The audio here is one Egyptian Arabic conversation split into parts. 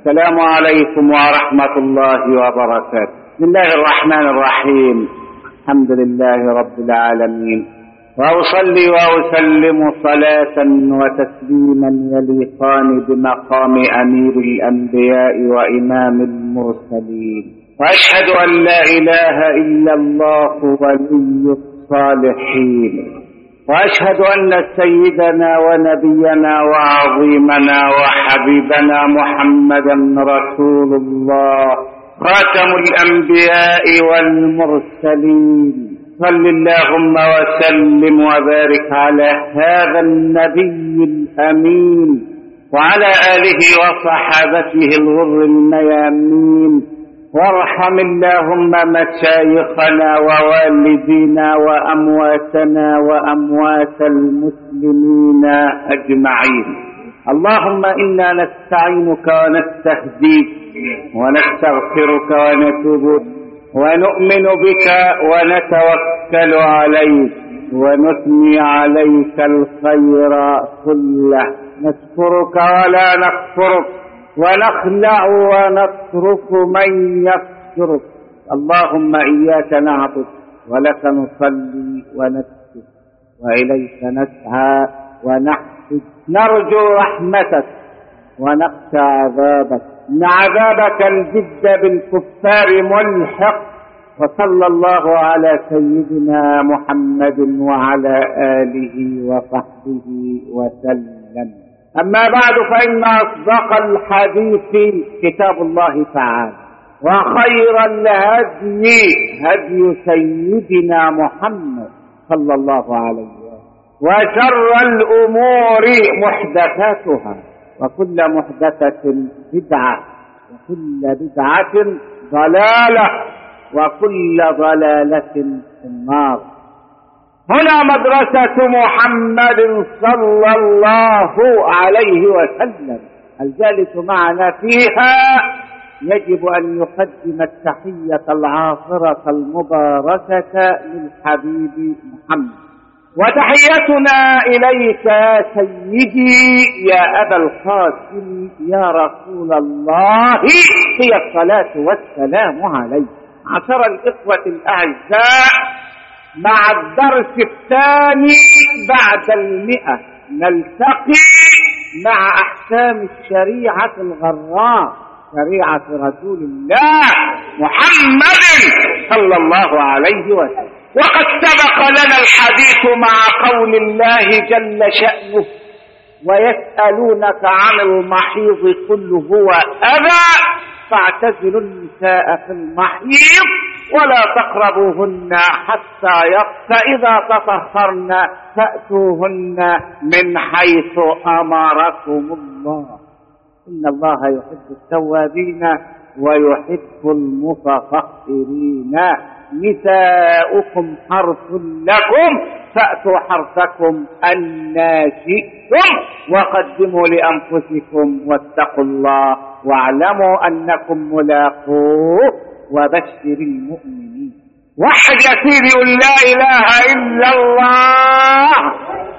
السلام عليكم ورحمة الله وبركاته بسم الله الرحمن الرحيم الحمد لله رب العالمين وأصلي وأسلم صلاة وتسليما يليقان بمقام أمير الأنبياء وإمام المرسلين وأشهد أن لا إله إلا الله ولي الصالحين واشهد ان سيدنا ونبينا وعظيمنا وحبيبنا محمدا رسول الله خاتم الانبياء والمرسلين صل اللهم وسلم وبارك على هذا النبي الامين وعلى اله وصحابته الغر الميامين وارحم اللهم مشايخنا ووالدينا وامواتنا واموات المسلمين اجمعين اللهم انا نستعينك ونستهديك ونستغفرك ونتوب ونؤمن بك ونتوكل عليك ونثني عليك الخير كله نشكرك ولا نكفرك ونخلع ونترك من يكفرك اللهم إياك نعبد ولك نصلي ونسجد وإليك نسعى ونحفظ نرجو رحمتك ونخشى عذابك إن عذابك الجد بالكفار ملحق وصلى الله على سيدنا محمد وعلى آله وصحبه وسلم أما بعد فإن أصدق الحديث كتاب الله تعالى وخير الهدي هدي سيدنا محمد صلى الله عليه وسلم وشر الأمور محدثاتها وكل محدثة بدعة وكل بدعة ضلالة وكل ضلالة في النار هنا مدرسة محمد صلى الله عليه وسلم الجالس معنا فيها يجب أن يقدم التحية العاصرة المباركة للحبيب محمد وتحيتنا إليك يا سيدي يا أبا القاسم يا رسول الله هي الصلاة والسلام عليك عشر الإخوة الأعزاء مع الدرس الثاني بعد المئة نلتقي مع أحكام الشريعة الغراء شريعة رسول الله محمد صلى الله عليه وسلم وقد سبق لنا الحديث مع قول الله جل شأنه ويسألونك عن المحيض قل هو أذى فاعتزلوا النساء في المحيض ولا تقربوهن حتى فإذا تطهرن فأتوهن من حيث أمركم الله إن الله يحب التوابين ويحب المتطهرين نساؤكم حرث لكم فأتوا حرثكم أنا شئتم وقدموا لأنفسكم واتقوا الله واعلموا أنكم ملاقوه وبشر المؤمنين وحد يا سيدي قل لا إله إلا الله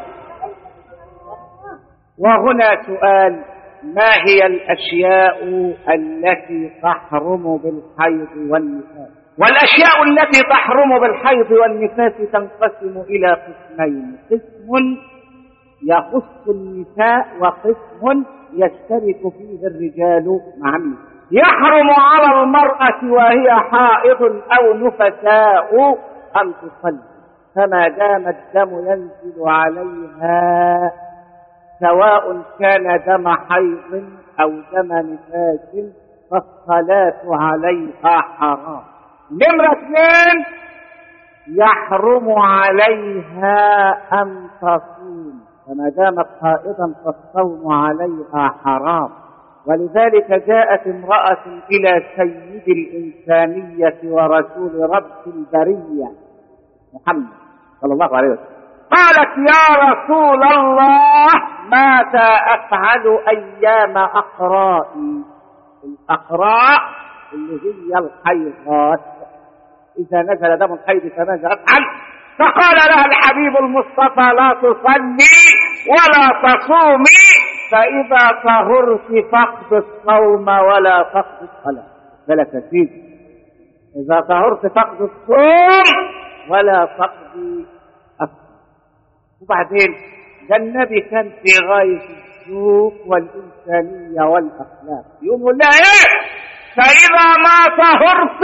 وهنا سؤال ما هي الأشياء التي تحرم بالحيض والنفاس والأشياء التي تحرم بالحيض والنفاس تنقسم إلى قسمين قسم يخص النساء وقسم يشترك فيه الرجال مع النساء يحرم على المرأة وهي حائض أو نفساء أن تصلي فما دام الدم ينزل عليها سواء كان دم حيض أو دم نفاس فالصلاة عليها حرام نمرة اثنين يحرم عليها أن تصوم فما دامت حائضا فالصوم عليها حرام ولذلك جاءت امرأة إلى سيد الإنسانية ورسول رب البرية محمد صلى الله عليه وسلم قالت يا رسول الله ماذا أفعل أيام أقرائي الأقراء اللي هي الحيضات إذا نزل دم الحيض فماذا أفعل فقال لها الحبيب المصطفى لا تصلي ولا تصومي فإذا طهرت فقد الصوم ولا فقد الصلاة بالك يا سيدي إذا طهرت فقد الصوم ولا فقد الصلاة وبعدين ده النبي كان في غاية الذوق والإنسانية والأخلاق يقول لا إيه فإذا ما طهرت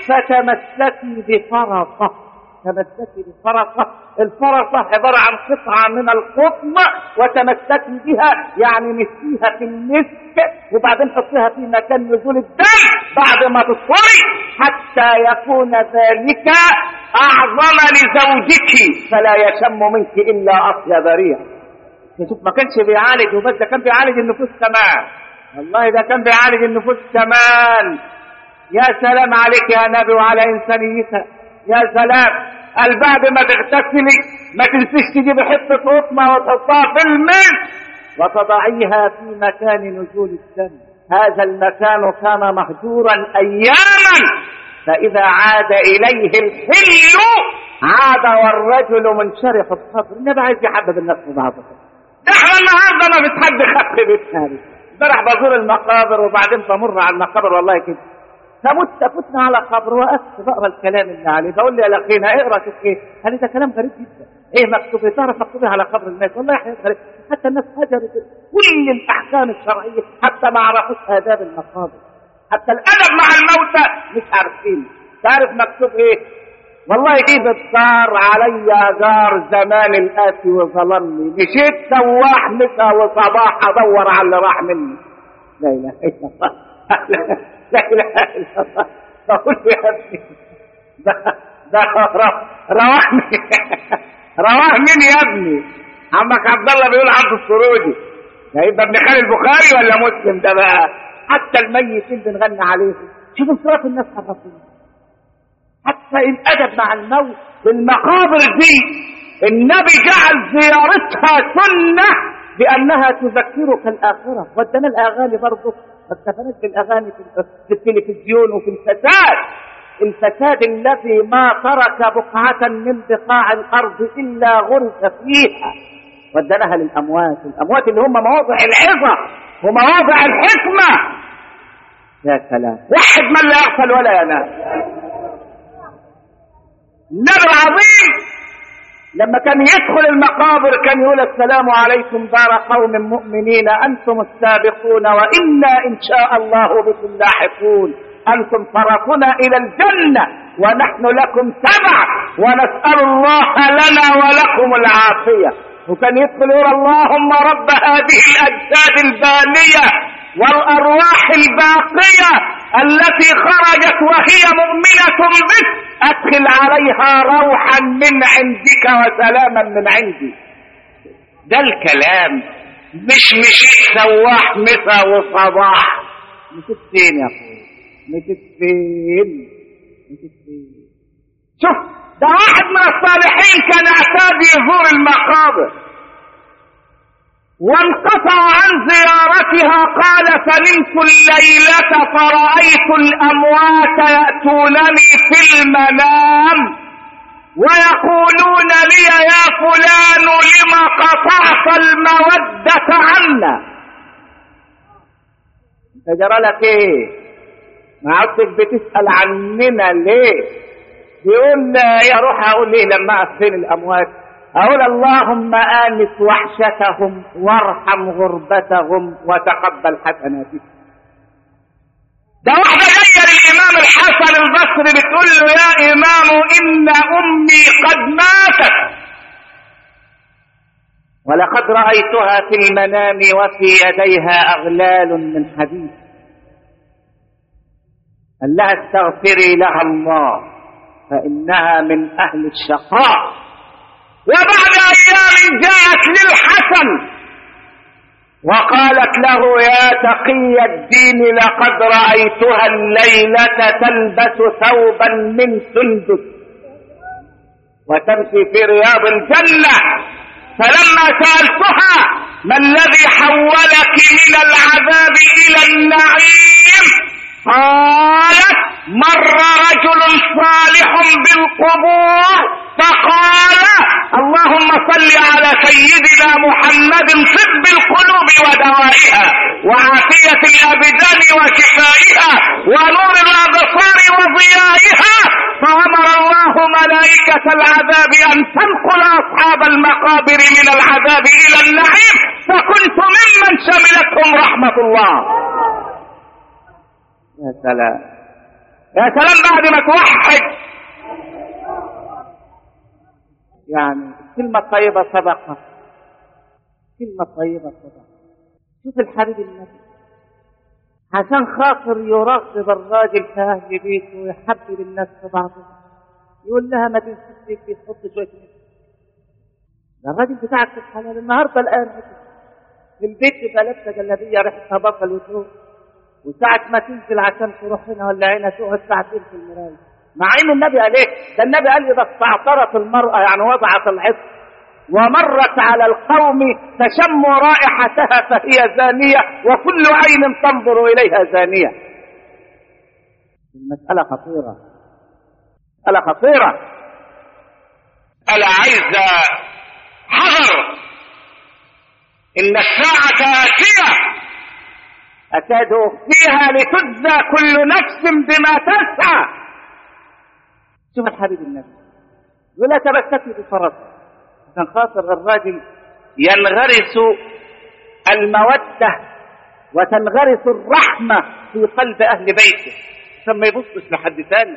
فتمسكي بفرقة تمسكي بفرقة الفرقة عبارة عن قطعة من القطن وتمسكي بها يعني مسيها في المسك وبعدين حطيها في مكان نزول الدم بعد ما تصفري حتى يكون ذلك أعظم لزوجك فلا يشم منك إلا أطيب ريح شوف ما كانش بيعالج وبس ده كان بيعالج النفوس كمان والله ده كان بيعالج النفوس كمان يا سلام عليك يا نبي وعلى انسانيتها يا سلام قال بعد ما تغتسلي ما تنسيش تجيب حته قطمه وتحطها في المسك وتضعيها في مكان نزول الدم هذا المكان كان مهجورا اياما فاذا عاد اليه الحل عاد والرجل منشرح الصدر النبي عايز يحبب الناس في بعضها ده احنا النهارده ما بتحد خف بيتنا امبارح بزور المقابر وبعدين بمر على المقابر والله كده فمت فتنا على قبر وقفت بقرا الكلام اللي عليه بقول لي يا اخينا اقرا شوف ايه قال لي ده كلام غريب جدا ايه مكتوب إيه؟ تعرف مكتوب إيه على قبر الناس والله حاجات غريب حتى الناس هجرت كل الاحكام الشرعيه حتى ما عرفوش اداب المقابر حتى الادب مع الموتى مش عارفين تعرف مكتوب ايه والله دي بتصار علي جار زمان الآتي وظلمني مشيت سواح مسا وصباح ادور على اللي راح مني لا اله الا الله لا اله الا الله بقول له يا ابني ده ده رواه رواه مين يا ابني عمك عبد الله بيقول عبد السرودي ده يبقى ابن خالد البخاري ولا مسلم ده بقى حتى الميتين بنغني عليهم شوفوا صراط الناس حرفين حتى الادب مع الموت المقابر دي النبي جعل زيارتها سنه بانها تذكرك الاخره ودنا الاغاني برضه ما اكتفناش بالاغاني في التلفزيون وفي الفساد الفساد الذي ما ترك بقعة من بقاع الأرض إلا غرس فيها ودناها للأموات الأموات اللي هم مواضع العظة ومواضع الحكمة يا سلام وحد من لا يغفل ولا ينام النبي العظيم لما كان يدخل المقابر كان يقول السلام عليكم دار قوم مؤمنين انتم السابقون وانا ان شاء الله بكم لاحقون انتم فرقنا الى الجنه ونحن لكم تبع ونسال الله لنا ولكم العافيه وكان يدخل يقول اللهم رب هذه الاجساد الباليه والارواح الباقيه التي خرجت وهي مؤمنه بك ادخل عليها روحا من عندك وسلاما من عندي ده الكلام مش مشيت سواح مسا وصباح مشيت فين يا اخويا مشيت فين مشيت فين شوف ده واحد من الصالحين كان اعتاد يزور المقابر وانقطع عن زيارتها قال فنمت الليلة فرأيت الأموات يأتونني في المنام ويقولون لي يا فلان لم قطعت المودة عنا انت جرى لك ايه ما عدتك بتسأل عننا ليه بيقول يا روح اقول ايه لما افين الاموات أقول اللهم آنس وحشتهم وارحم غربتهم وتقبل حسناتهم ده واحدة جاية للإمام الحسن البصري بتقول له يا إمام إن أمي قد ماتت ولقد رأيتها في المنام وفي يديها أغلال من حديد قال لها استغفري لها الله فإنها من أهل الشقاء وبعد ايام جاءت للحسن وقالت له يا تقي الدين لقد رايتها الليله تلبس ثوبا من سندس وتمشي في رياض الجنه فلما سالتها ما الذي حولك من العذاب الى النعيم قالت مر رجل صالح بالقبور فقال اللهم صل على سيدنا محمد طب القلوب ودوائها وعافية الأبدان وشفائها ونور الأبصار وضيائها فأمر الله ملائكة العذاب أن تنقل أصحاب المقابر من العذاب إلى النعيم فكنت ممن شملتهم رحمة الله يا سلام يا سلام بعد ما توحد يعني الكلمة الطيبة صدقة كلمة طيبة صدقة شوف الحبيب النبي عشان خاطر يرغب الراجل في أهل بيته ويحبب الناس في بعضهم يقول لها ما تنسيش في تحط شوية نسك ده الراجل بتاعك في الحلال النهارده الآن في البيت يبقى لابسة جلابية ريحتها بصل وثوم وساعة ما تنزل عشان تروح هنا ولا هنا تقعد ساعتين في المراية مع ان النبي قال ايه؟ ده النبي قال اذا استعطرت المرأة يعني وضعت العطر ومرت على القوم تشموا رائحتها فهي زانية وكل عين تنظر إليها زانية المسألة خطيرة مسألة خطيرة ألا عايزة حذر إن الساعة آتية أكاد أخفيها لتجزى كل نفس بما تسعى شوف الحبيب النبي يقول لا تمسكي بفرس عشان خاطر الراجل ينغرس المودة وتنغرس الرحمة في قلب أهل بيته عشان ما يبصش لحد ثاني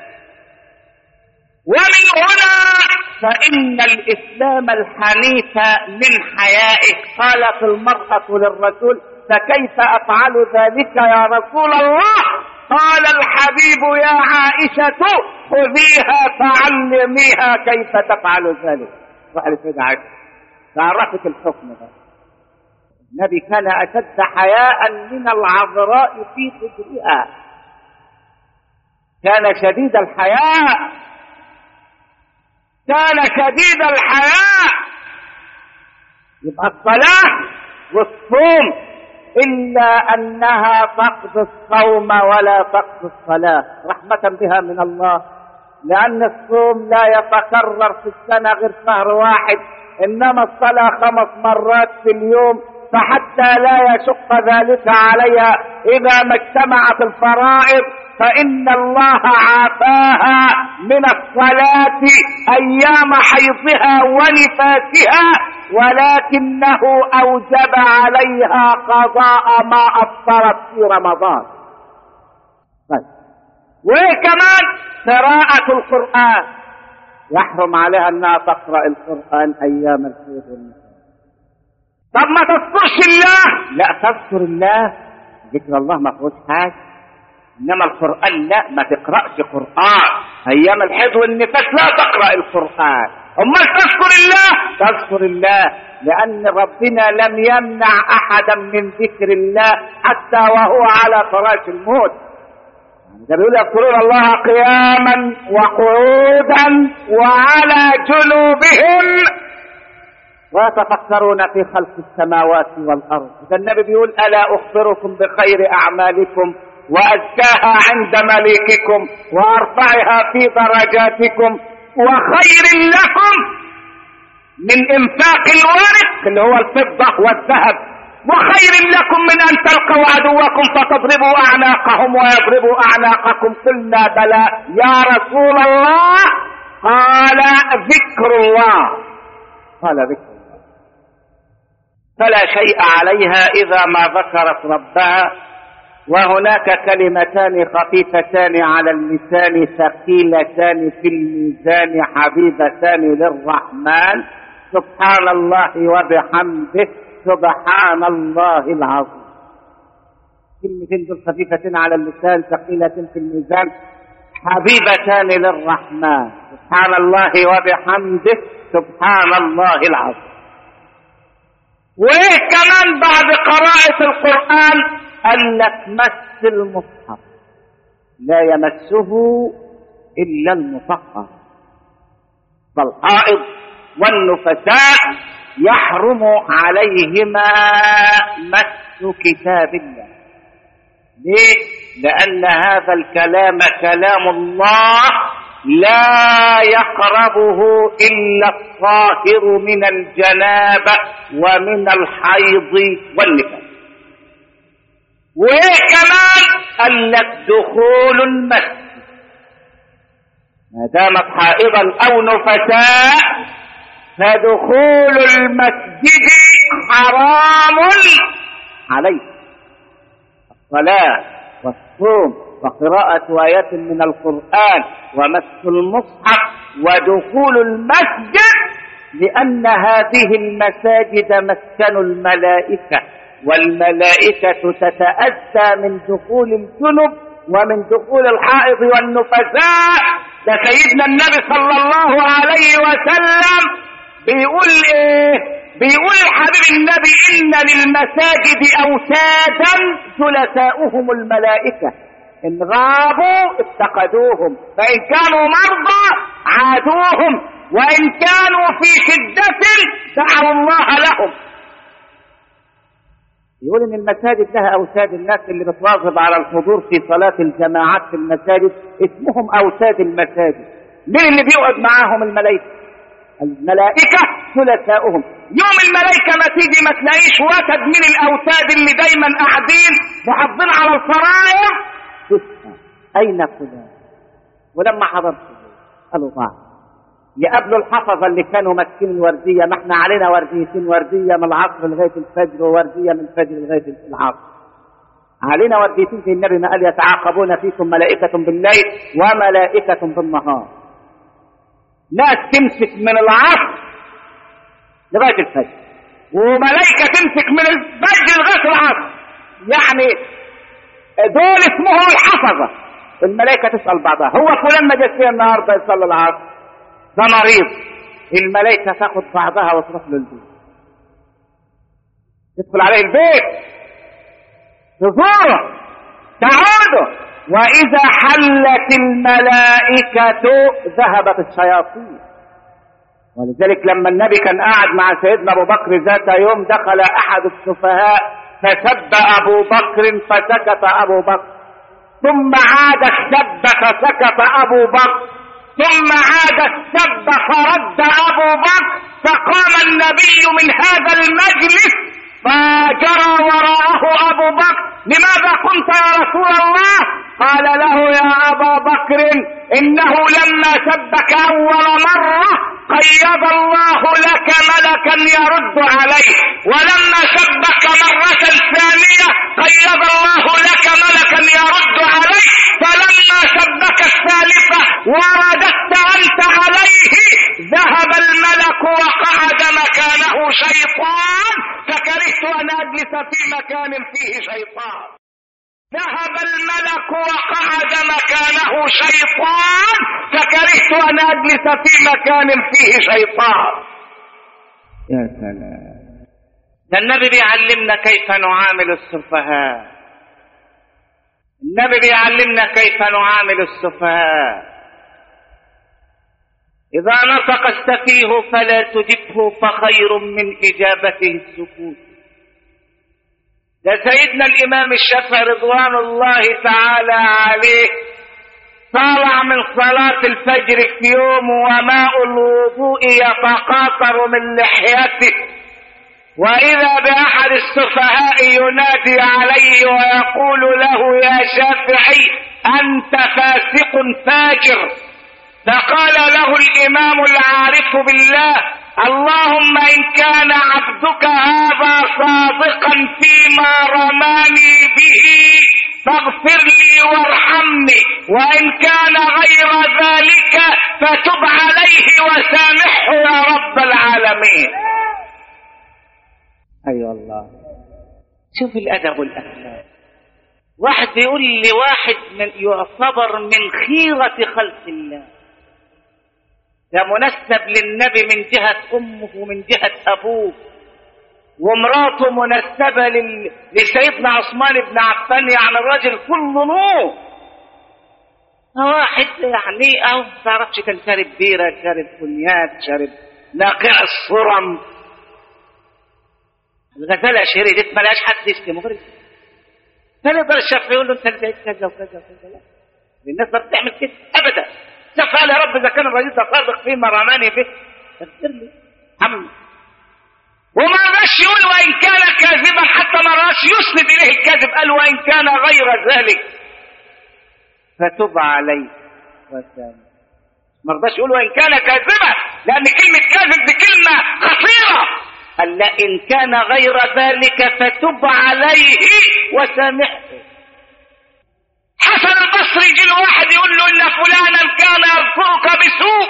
ومن هنا فإن الإسلام الحنيف من حيائه قالت المرأة للرسول فكيف أفعل ذلك يا رسول الله قال الحبيب يا عائشة خذيها فعلميها كيف تفعل ذلك روح لسيدة عائشة تعرفت الحكم ده النبي كان أشد حياء من العذراء في صدرها كان شديد الحياء كان شديد الحياء يبقى الصلاة والصوم إلا أنها تقضي الصوم ولا تقضي الصلاة رحمة بها من الله لأن الصوم لا يتكرر في السنة غير شهر واحد إنما الصلاة خمس مرات في اليوم فحتى لا يشق ذلك عليها إذا ما اجتمعت الفرائض فإن الله عافاها من الصلاة أيام حيضها ونفاسها ولكنه أوجب عليها قضاء ما أفطرت في رمضان طيب وكمان قراءة القرآن يحرم عليها أنها تقرأ القرآن أيام الحيض والنفاس طب ما تذكرش الله لا تذكر الله ذكر الله ما فيهوش حاجة انما القران لا ما تقراش قران ايام الحيض والنفاس لا تقرا القران امال تذكر الله تذكر الله لان ربنا لم يمنع احدا من ذكر الله حتى وهو على فراش الموت ده بيقول يذكرون الله قياما وقعودا وعلى جنوبهم ويتفكرون في خلق السماوات والارض ده النبي بيقول الا اخبركم بخير اعمالكم وأزكاها عند مليككم وأرفعها في درجاتكم وخير لكم من إنفاق الورق اللي هو الفضة والذهب وخير لكم من أن تلقوا عدوكم فتضربوا أعناقهم ويضربوا أعناقكم قلنا بلى يا رسول الله قال ذكر الله قال ذكر الله فلا شيء عليها إذا ما ذكرت ربها وهناك كلمتان خفيفتان على اللسان ثقيلتان في الميزان حبيبتان للرحمن سبحان الله وبحمده سبحان الله العظيم كلمتين دول خفيفتين على اللسان ثقيلتين في الميزان حبيبتان للرحمن سبحان الله وبحمده سبحان الله العظيم وايه كمان بعد قراءة القرآن قال لك مس المصحف لا يمسه إلا المطهر فالحائض والنفساء يحرم عليهما مس كتاب الله ليه؟ لأن هذا الكلام كلام الله لا يقربه إلا الطاهر من الجنابة ومن الحيض والنفاس وايه كمان قال لك دخول المسجد ما دامت حائضا او نفساء فدخول المسجد حرام عليه الصلاة والصوم وقراءة آيات من القرآن ومس المصحف ودخول المسجد لأن هذه المساجد مسكن الملائكة والملائكة تتأذى من دخول الجنب ومن دخول الحائض والنفساء ده سيدنا النبي صلى الله عليه وسلم بيقول ايه بيقول حبيب النبي ان للمساجد اوتادا ثلثاؤهم الملائكة إن غابوا افتقدوهم فان كانوا مرضى عادوهم وان كانوا في شدة دعوا الله لهم يقول ان المساجد لها اوتاد الناس اللي بتواظب على الحضور في صلاة الجماعات في المساجد اسمهم اوتاد المساجد مين اللي بيقعد معاهم الملائكة الملائكة ثلثاؤهم يوم الملائكة ما تيجي ما تلاقيش وتد من الاوتاد اللي دايما قاعدين محافظين على الفرائض تسأل اين فلان ولما حضرت قالوا ضاع يقابلوا الحفظة اللي كانوا ماسكين الوردية ما احنا علينا ورديتين وردية من العصر لغاية الفجر ووردية من الفجر لغاية العصر علينا ورديتين زي النبي ما قال يتعاقبون فيكم ملائكة بالليل وملائكة بالنهار ناس تمسك من العصر لغاية الفجر وملائكة تمسك من الفجر لغاية العصر يعني دول اسمهم الحفظة الملائكة تسأل بعضها هو فلان ما جاش فيها النهارده يصلي العصر ده مريض الملائكة تاخد بعضها وتروح له البيت تدخل عليه البيت تزوره تعوده وإذا حلت الملائكة ذهبت الشياطين ولذلك لما النبي كان قاعد مع سيدنا أبو بكر ذات يوم دخل أحد السفهاء فسب أبو بكر فسكت أبو بكر ثم عاد السب فسكت أبو بكر ثم عاد السب فرد ابو بكر فقام النبي من هذا المجلس فجرى وراءه ابو بكر لماذا كنت يا رسول الله قال له يا ابا بكر انه لما سبك اول مره قيض الله لك ملكا يرد عليه ولما سبك مرة ثانية قيض الله لك ملكا يرد عليه فلما سبك الثالثة ورددت أنت عليه ذهب الملك وقعد مكانه شيطان فكرهت أن أجلس في مكان فيه شيطان ذهب الملك وقعد مكانه شيطان فكرهت أن أجلس في مكان فيه شيطان يا سلام ده النبي بيعلمنا كيف نعامل السفهاء النبي بيعلمنا كيف نعامل السفهاء إذا نطق السفيه فلا تجبه فخير من إجابته السكوت ده سيدنا الإمام الشافعي رضوان الله تعالى عليه طالع من صلاة الفجر في يوم وماء الوضوء يتقاطر من لحيته وإذا بأحد السفهاء ينادي عليه ويقول له يا شافعي أنت فاسق فاجر فقال له الإمام العارف بالله اللهم إن كان عبدك هذا صادقا فيما رماني به فاغفر لي وارحمني وإن كان غير ذلك فتب عليه وسامحه يا رب العالمين اي أيوة والله شوف الأدب والأخلاق واحد بيقول لي واحد من يعتبر من خيرة خلق الله ده منسب للنبي من جهة أمه ومن جهة أبوه ومراته منسبة لل... لسيدنا عثمان بن عفان يعني الراجل كله نور واحد يعني أو ما تعرفش كان شارب بيرة شارب كونياك شارب ناقع الصرم الغزالة شريدت ملاش حد يشتمه غير كان يقدر الشافعي يقول له انت اللي بقيت كذا وكذا وكذا لا الناس ما بتعمل كده ابدا شاف يا رب اذا كان الرئيس ده صادق فيما رماني به اغفر لي حمد وما رضاش يقول وان كان كاذبا حتى ما رضاش يسند اليه الكذب قال وان كان غير ذلك فتب عليه وسامح ما رضاش يقول وان كان كاذبا لان كلمه كاذب دي كلمه خطيره قال لا إن كان غير ذلك فتب عليه وسامحه حسن البصري يجي له واحد يقول له ان فلانا كان يذكرك بسوء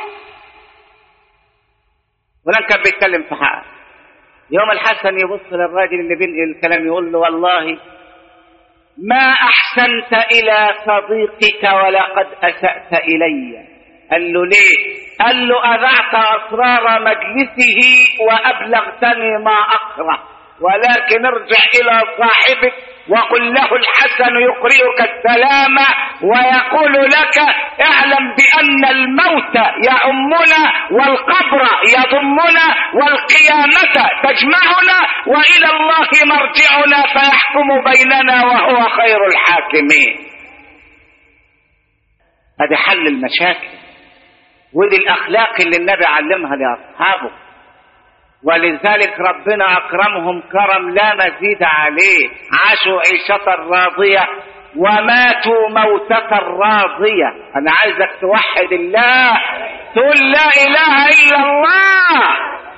فلان كان بيتكلم في حقه يوم الحسن يبص للراجل اللي بينقل الكلام يقول له والله ما أحسنت إلى صديقك ولقد أسأت إلي قال له ليه قال له أذعت أسرار مجلسه وأبلغتني ما أكره ولكن ارجع إلى صاحبك وقل له الحسن يقرئك السلام ويقول لك اعلم بأن الموت يعمنا والقبر يضمنا والقيامة تجمعنا وإلى الله مرجعنا فيحكم بيننا وهو خير الحاكمين هذا حل المشاكل ودي الأخلاق اللي النبي علمها لأصحابه ولذلك ربنا أكرمهم كرم لا مزيد عليه عاشوا عيشة راضية وماتوا موتة راضية أنا عايزك توحد الله تقول لا إله إلا الله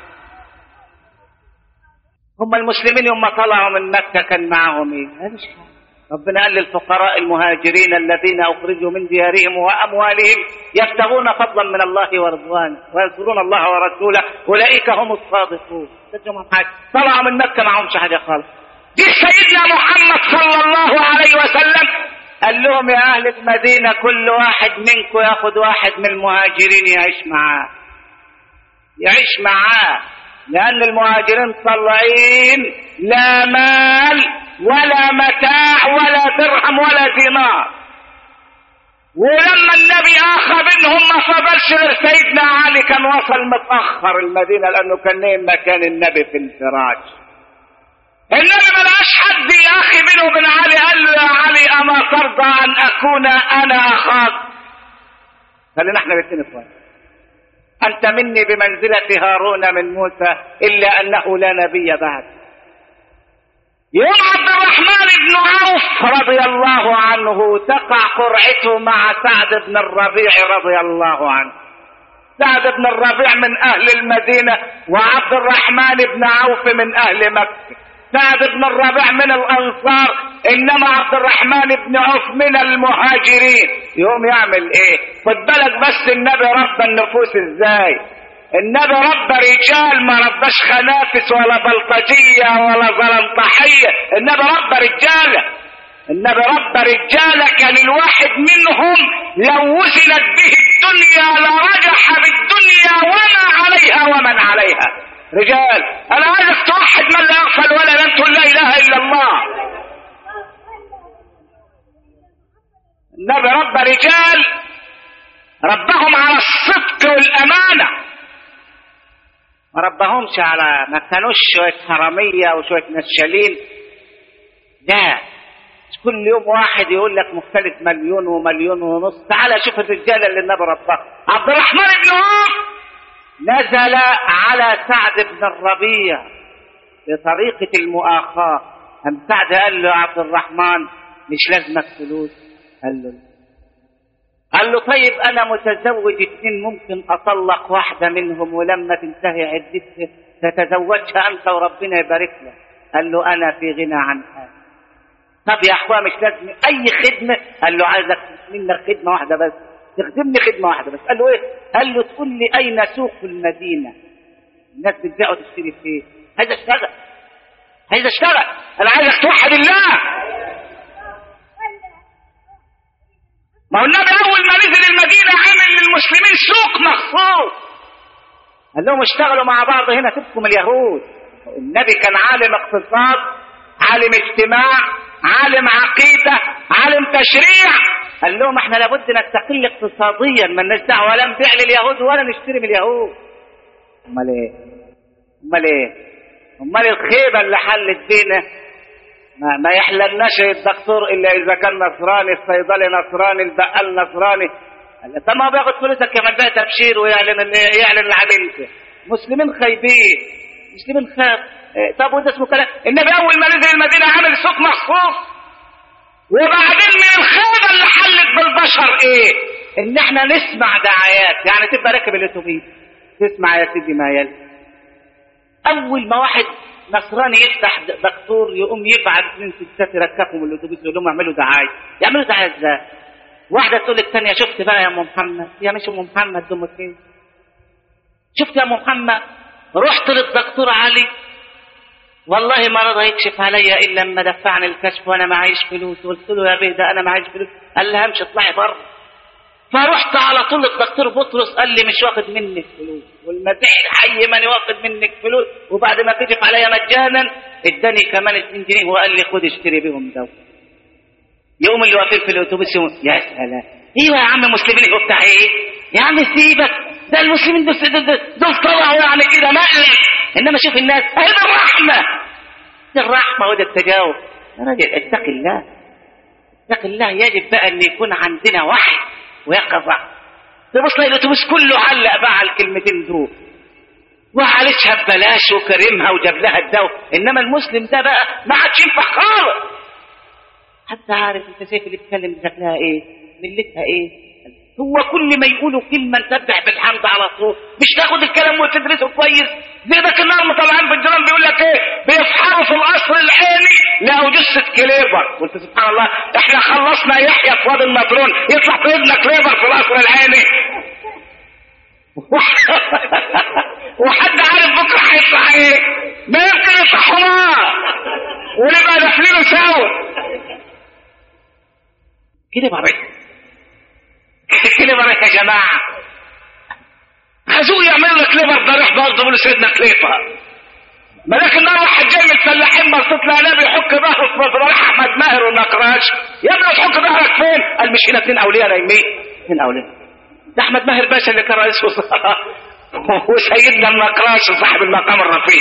هم المسلمين يوم طلعوا من مكة كان معهم إيه؟ مش ربنا قال للفقراء المهاجرين الذين أخرجوا من ديارهم وأموالهم يبتغون فضلا من الله ورضوانه وينصرون الله ورسوله أولئك هم الصادقون طلعوا من مكة معهمش حاجة خالص دي سيدنا محمد صلى الله عليه وسلم قال لهم يا أهل المدينة كل واحد منكم ياخد واحد من المهاجرين يعيش معاه يعيش معاه لأن المهاجرين طلعين لا مال ولا متاع ولا درهم ولا دينار ولما النبي اخى منهم ما صبرش غير سيدنا علي كان وصل متاخر المدينه لانه كان نايم مكان النبي في الفراش النبي ما لقاش حد يا اخي بينه وبين علي قال له يا علي اما ترضى ان اكون انا اخاك خلينا احنا الاثنين اخوان انت مني بمنزله هارون من موسى الا انه لا نبي بعد يوم عبد الرحمن بن عوف رضي الله عنه تقع قرعته مع سعد بن الربيع رضي الله عنه سعد بن الربيع من أهل المدينة وعبد الرحمن بن عوف من أهل مكة سعد بن الربيع من الأنصار إنما عبد الرحمن بن عوف من المهاجرين يوم يعمل إيه خد بالك بس النبي رب النفوس إزاي النبي رب رجال ما رباش خنافس ولا بلطجية ولا زلنطحية النبي رب رجالة النبي رب رجالة كان الواحد منهم لو وزنت به الدنيا لرجح بالدنيا وما عليها ومن عليها رجال انا عايزك توحد من لا يغفل ولا لن تقول لا اله الا الله النبي رب رجال ربهم على الصدق والامانه ما ربهمش على ما كانوش شوية حرامية وشوية نشالين لا كل يوم واحد يقول لك مختلف مليون ومليون ونص تعال شوف الرجالة اللي النبي ربها عبد الرحمن بن عوف نزل على سعد بن الربيع بطريقة المؤاخاة أم سعد قال له عبد الرحمن مش لازمك فلوس قال له قال له طيب انا متزوج اثنين ممكن اطلق واحده منهم ولما تنتهي عدتها تتزوجها انت وربنا يبارك لك قال له انا في غنى عن هذا طب يا اخويا مش لازم اي خدمه قال له عايزك منك خدمه واحده بس تخدمني خدمه واحده بس قال له ايه قال له تقول لي اين سوق المدينه الناس بتبيع وتشتري فيه عايز اشتغل عايز اشتغل انا عايزك توحد الله ما هو النبي اول ما نزل المدينه عمل للمسلمين سوق مخصوص قال لهم اشتغلوا مع بعض هنا تبكم اليهود النبي كان عالم اقتصاد عالم اجتماع عالم عقيده عالم تشريع قال لهم احنا لابد نستقل اقتصاديا ما لناش دعوه لا نبيع لليهود ولا نشتري من اليهود امال ايه امال ايه امال الخيبه اللي حلت بينا ما, ما يحللناش الدكتور الا اذا كان نصراني الصيدلي نصراني البقال نصراني طب ما هو بياخد فلوسك يا من بقى تبشير ويعلن يعلن العدل مسلمين خايبين مسلمين خاف إيه، طب وده اسمه كلام النبي اول ما نزل المدينه عمل صوت مخصوص وبعدين من الخيبه اللي حلت بالبشر ايه ان احنا نسمع دعايات يعني تبقى راكب الاتوبيس تسمع يا سيدي ما يلي اول ما واحد نصراني يفتح دكتور يقوم يبعت اثنين ستات يركبهم الاتوبيس يقول لهم اعملوا دعايه يعملوا دعايه ازاي واحده تقول للثانيه شفت بقى يا ام محمد يا مش ام محمد دمك ايه شفت يا ام محمد رحت للدكتور علي والله ما رضى يكشف عليا الا لما دفعني الكشف وانا معيش فلوس قلت له يا بيه ده انا معيش فلوس قال لي همشي اطلعي بره فرحت على طول للدكتور بطرس قال لي مش واخد منك فلوس والمسيح الحي ماني واخد منك فلوس وبعد ما كشف عليا مجانا اداني كمان 2 جنيه وقال لي خد اشتري بيهم دواء يقوم اللي واقفين في الاتوبيس يقوم يا سلام ايوه يا عم مسلمين يبقوا بتاع ايه يا عم سيبك ده المسلمين دول دول, دول طلعوا يعني كده مقلب انما شوف الناس اهي ده الرحمه ده الرحمه وده التجاوب يا راجل اتق الله اتق الله يجب بقى ان يكون عندنا وحي ويقظه تبص تلاقي الاتوبيس كله علق بقى على الكلمتين دول وعالجها ببلاش وكرمها وجاب لها الدواء انما المسلم ده بقى ما عادش ينفع خالص حتى عارف انت شايف اللي بيتكلم شكلها ايه ملتها ايه هو كل ما يقولوا كلمه نسبح بالحمد على طول مش تاخد الكلام وتدرسه كويس زي ذاك النهار طالعين في الجيران بيقول لك ايه بيفحروا في القصر العيني لقوا جثه كليبر قلت سبحان الله احنا خلصنا يحيى في وادي النطرون يطلع في ابنك كليبر في القصر العيني وحد عارف بكره هيطلع ايه ما يمكن يطلع حمار ونبقى داخلينه سوا كده بريء كده بريء يا جماعه خذوه يعملوا لك ليبر ضريح برضه بيقولوا سيدنا كليبر ملاك النار واحد جاي من الفلاحين بصيت لها نبي يحك ظهره في ضريح احمد ماهر والنقراش يا ابني تحك ظهرك فين؟ قال مش هنا اثنين اولياء نايمين اثنين اولياء ده احمد ماهر باشا اللي كان رئيس وزراء وسيدنا النقراش صاحب المقام الرفيع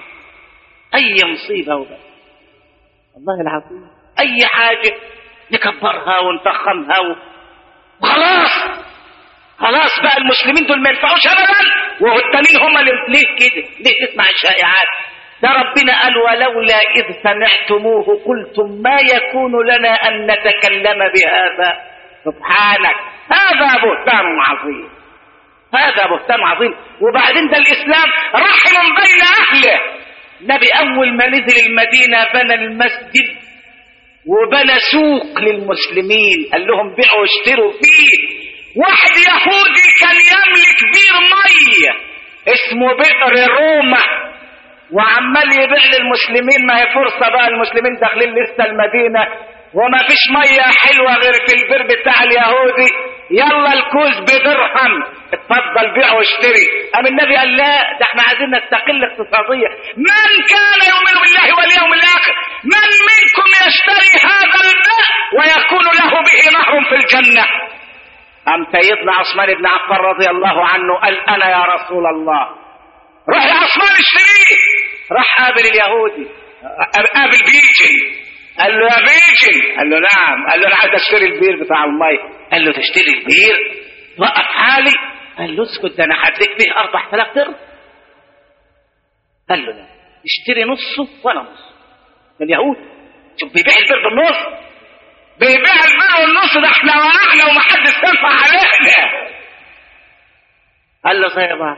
اي مصيبه وبس والله العظيم اي حاجه نكبرها ونفخمها و... وخلاص خلاص بقى المسلمين دول ما ينفعوش ابدا وهو التانيين هم اللي ليه كده؟ ليه تسمع الشائعات؟ ده ربنا قال ولولا اذ سمعتموه قلتم ما يكون لنا ان نتكلم بهذا سبحانك هذا بهتان عظيم هذا بهتان عظيم وبعدين ده الاسلام رحم بين اهله النبي اول ما نزل المدينه بنى المسجد وبنى سوق للمسلمين قال لهم بيعوا واشتروا فيه واحد يهودي كان يملك بير ميه اسمه بئر روما وعمال يبيع للمسلمين ما هي فرصة بقى المسلمين داخلين لسه المدينة وما فيش مية حلوة غير في البير بتاع اليهودي يلا الكوز بدرهم اتفضل بيع واشتري قام النبي قال لا ده احنا عايزين نستقل اقتصاديا من كان يؤمن بالله واليوم الاخر من منكم يشتري هذا الماء ويكون له به نهر في الجنة قام سيدنا عثمان بن عفان رضي الله عنه قال انا يا رسول الله روح يا عثمان اشتريه راح قابل اليهودي قابل بيجن قال له يا بيجن قال له نعم قال له انا عايز اشتري البير بتاع الميه قال له تشتري البير وقف حالي قال له اسكت ده انا هديك فيه 4000 درهم قال له لا اشتري نصه وانا نص اليهود شوف بيبيع البير بالنص بيبيع البير والنص ده احنا وقعنا ومحدش تنفع علينا قال له زي بعض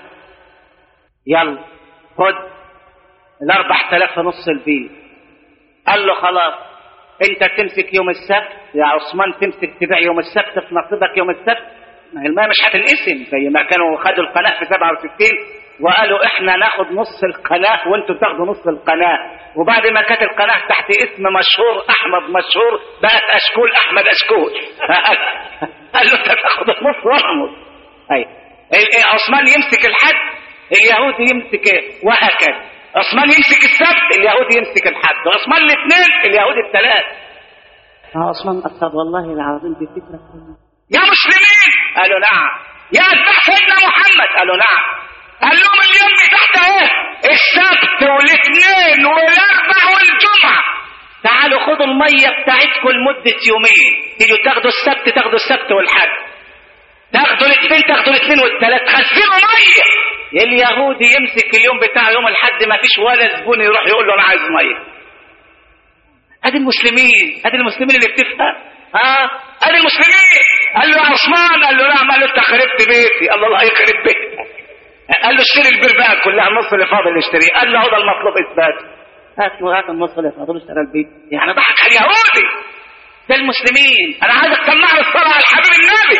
يلا خد ال 4000 في نص البير قال له خلاص انت تمسك يوم السبت يا عثمان تمسك تبيع يوم السبت في نصيبك يوم السبت ما هي الماء مش هتنقسم زي ما كانوا خدوا القناه في 67 وقالوا احنا ناخد نص القناه وانتوا تاخدوا نص القناه وبعد ما كانت القناه تحت اسم مشهور احمد مشهور بقت اشكول احمد اشكول قال له انت تاخد النص وانا نص ايوه عثمان يمسك الحد اليهودي يمسك وهكذا عثمان يمسك السبت اليهودي يمسك الحد وعثمان الاثنين اليهودي الثلاث عثمان قصد والله العظيم دي فكره يا مسلمين قالوا نعم يا اتباع سيدنا محمد قالوا نعم قال لهم اليوم تحت ايه السبت والاثنين والاربع والجمعه تعالوا خدوا الميه بتاعتكم لمده يومين تيجوا تاخدوا السبت تاخدوا السبت والحد تاخدوا الاثنين تاخدوا الاثنين والثلاث خزنوا ميه اليهودي يمسك اليوم بتاعه يوم الحد ما فيش ولا زبون يروح يقول له انا عايز ميه ادي المسلمين ادي المسلمين اللي بتفهم ها ادي المسلمين قال له يا عثمان قال له نعم قال له انت خربت بيتي قال له الله يخرب بيتك قال له اشتري البير بقى كلها النص اللي فاضل اشتريه قال له هو ده المطلوب اثبات هات له هات النص اللي فاضل اشترى البيت يعني ضحك على اليهودي ده المسلمين انا عايزك تسمعني الصلاه على الحبيب النبي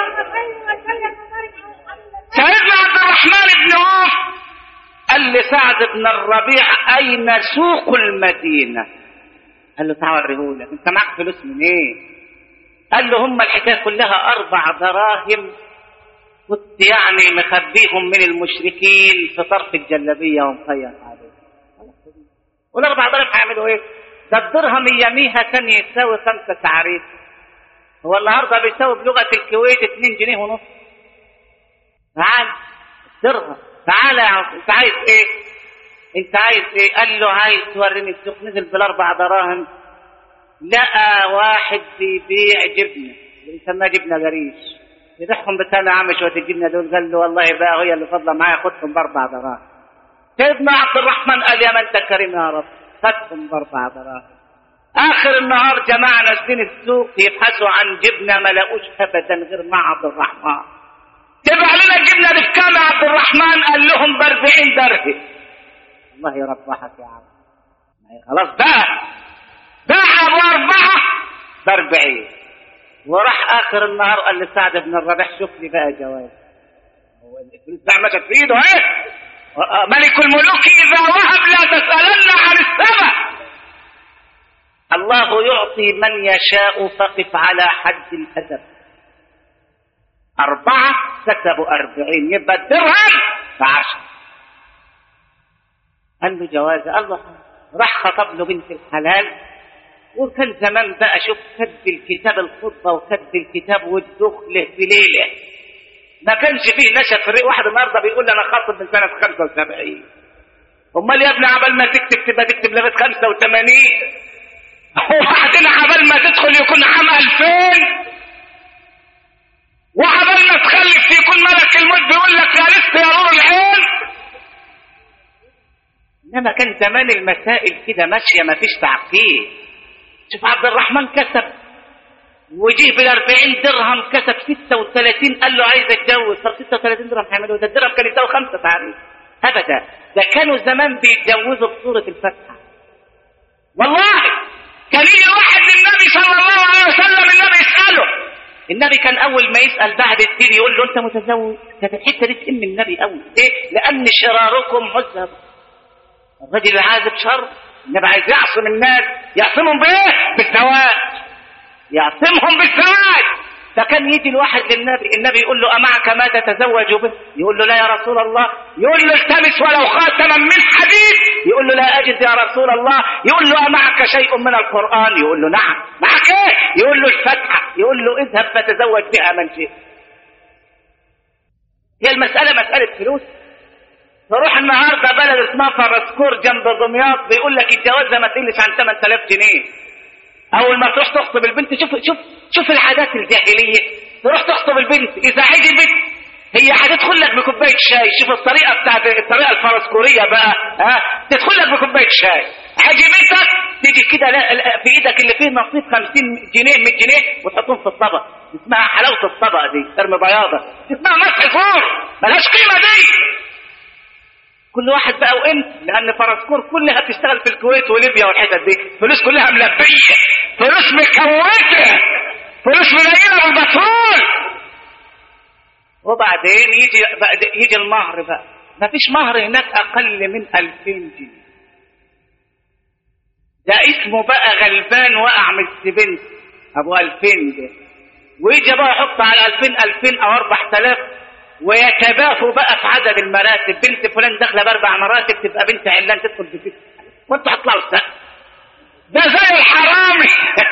سيدنا عبد الرحمن بن عوف قال لسعد بن الربيع اين سوق المدينه قال له تعال اوريهولك انت معاك فلوس منين إيه؟ قال له هم الحكايه كلها اربع دراهم كنت يعني مخبيهم من المشركين في طرف الجلابيه ومخيط عليه والاربع دراهم هيعملوا ايه؟ ده الدرهم يميها كان يساوي خمسة تعريف هو النهارده بيساوي بلغه الكويت 2 جنيه ونص تعال الدرهم تعال يا عم انت عايز ايه؟ انت عايز ايه؟ قال له عايز توريني السوق نزل بالاربع دراهم لقى واحد بيبيع جبنه بنسميها جبنه جريش يبيعهم بسنة عم شوية الجبنة دول قال له والله بقى هي اللي فاضلة معايا خدهم بأربع دراهم سيدنا عبد الرحمن قال يا من أنت كريم يا رب خدهم بأربع دراهم آخر النهار جماعة نازلين السوق يبحثوا عن جبنة ما لقوش أبدا غير مع عبد الرحمن تبع لنا الجبنة دي بكام يا عبد الرحمن قال لهم ب 40 درهم الله يربحك يا عم خلاص بقى باع ابو اربعه ب 40 وراح اخر النهار قال لسعد بن الربيع شوف لي بقى جواز هو الفلوس بقى مشت في ايده اهي ملك الملوك اذا وهب لا تسالن عن السبع الله يعطي من يشاء فقف على حد الادب أربعة كسبوا أربعين يبقى الدرهم بعشر قال له جواز الله راح خطب له بنت الحلال وكان زمان بقى شوف كتب الكتاب الخطبة وكتب الكتاب والدخل في ليلة ما كانش فيه نشا في الريق واحد النهارده بيقول لي انا خاطب من سنة 75 امال يا ابني عبال ما تكتب تبقى تكتب لغاية 85 وبعدين عبال ما تدخل يكون عام 2000 وعبال ما تخلف يكون ملك الموت بيقول لك يا لست يا نور العين انما كان زمان المسائل كده ماشيه ما فيش تعقيد شوف عبد الرحمن كسب وجيه بال 40 درهم كسب 36 قال له عايز اتجوز طب 36 درهم هيعملوا ده الدرهم كان يساوي خمسه تعريف ابدا ده كانوا زمان بيتجوزوا بصوره الفاتحه والله كان يجي واحد للنبي صلى الله عليه وسلم النبي يساله النبي كان اول ما يسال بعد الدين يقول له انت متزوج كانت الحته دي تهم النبي قوي ليه؟ لان شراركم مذهب الرجل العازب شر النبي عايز يعصم الناس يعصمهم بايه؟ بالزواج يعصمهم بالزواج فكان يجي الواحد للنبي النبي يقول له أمعك ما تتزوج به يقول له لا يا رسول الله يقول له التمس ولو خاتما من حديد يقول له لا أجد يا رسول الله يقول له أمعك شيء من القرآن يقول له نعم معك ايه يقول له الفتحة يقول له اذهب فتزوج بها من شئت هي المسألة مسألة فلوس تروح النهارده بلد اسمها فرسكور جنب دمياط بيقول لك الجوازه ما تقلش عن 8000 جنيه اول ما تروح تخطب البنت شوف شوف شوف العادات الجاهليه تروح تخطب البنت اذا عيد البنت هي هتدخل لك بكوبايه شاي شوف الطريقه بتاعت الطريقه الفرسكوريه بقى ها تدخل لك بكوبايه شاي عاجي بنتك تيجي كده في ايدك اللي فيه نصيب 50 جنيه 100 جنيه وتحطهم في الطبق اسمها حلاوه الطبق دي ترمي بياضه اسمها مسح فور ملهاش قيمه دي كل واحد بقى وانت لان فرسكور كلها بتشتغل في الكويت وليبيا والحتت دي فلوس كلها ملبيه فلوس مكوته فلوس منيله بالبترول وبعدين يجي بقى يجي المهر بقى ما فيش مهر هناك اقل من 2000 جنيه ده اسمه بقى غلبان وقع من السبنت ابو 2000 ده ويجي بقى يحط على 2000 2000 او 4000 ويتباهوا بقى في عدد المراتب بنت فلان داخله باربع مراتب تبقى بنت علان تدخل بست وانتوا هتطلعوا السقف ده زي الحرامي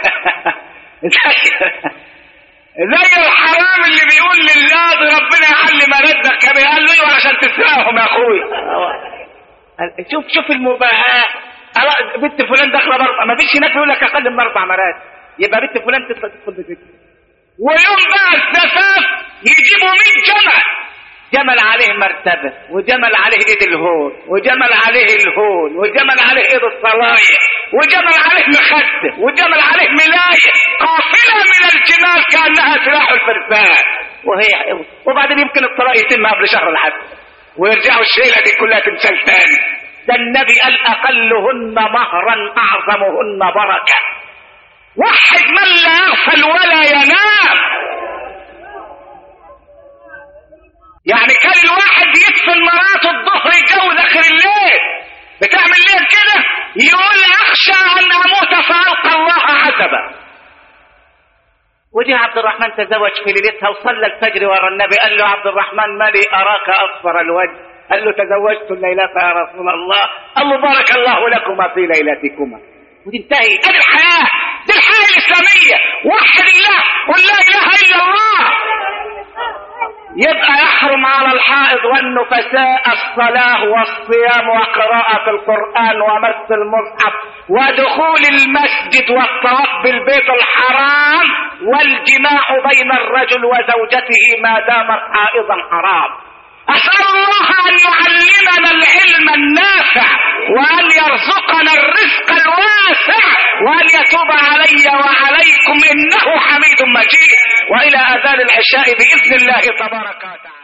زي الحرامي اللي بيقول لله ربنا يعلي مردك قال له ايوه عشان تسرقهم يا اخويا شوف شوف المباهاه بنت فلان داخله باربع ما فيش هناك يقول لك اقل من اربع مراتب يبقى بنت فلان تدخل بست ويوم بقى الزفاف يجيبوا 100 جمل جمل عليه مرتبة وجمل عليه ايد الهون وجمل عليه الهون وجمل عليه ايد الصلاية وجمل عليه مخدة وجمل عليه ملاية قافلة من الجمال كأنها سلاح الفرسان وهي وبعدين يمكن الطلاق يتم قبل شهر الحج ويرجعوا الشيلة دي كلها تمثال تاني ده النبي قال أقلهن مهرا أعظمهن بركة وحد من لا يغفل ولا ينام يعني كان الواحد يدفن مراته الظهر يجوز اخر الليل بتعمل ليه كده يقول اخشى ان اموت فالقى الله عتبا ودي عبد الرحمن تزوج في ليلتها وصلى الفجر ورا النبي قال له عبد الرحمن مالي اراك اصفر الوجه قال له تزوجت الليلة يا رسول الله قال له بارك الله لكما في ليلتكما ودي انتهي ادي الحياة دي الحياة الإسلامية وحد الله قل لا إله إلا الله يبقى يحرم على الحائض والنفساء الصلاة والصيام وقراءة القرآن ومس المصحف ودخول المسجد والطواف بالبيت الحرام والجماع بين الرجل وزوجته ما دامت حائضا حرام أسأل الله أن يعلمنا العلم النافع وأن يرزقنا الرزق الواسع وأن يتوب علي وعليكم إنه حميد مجيد وإلى أذان العشاء بإذن الله تبارك وتعالى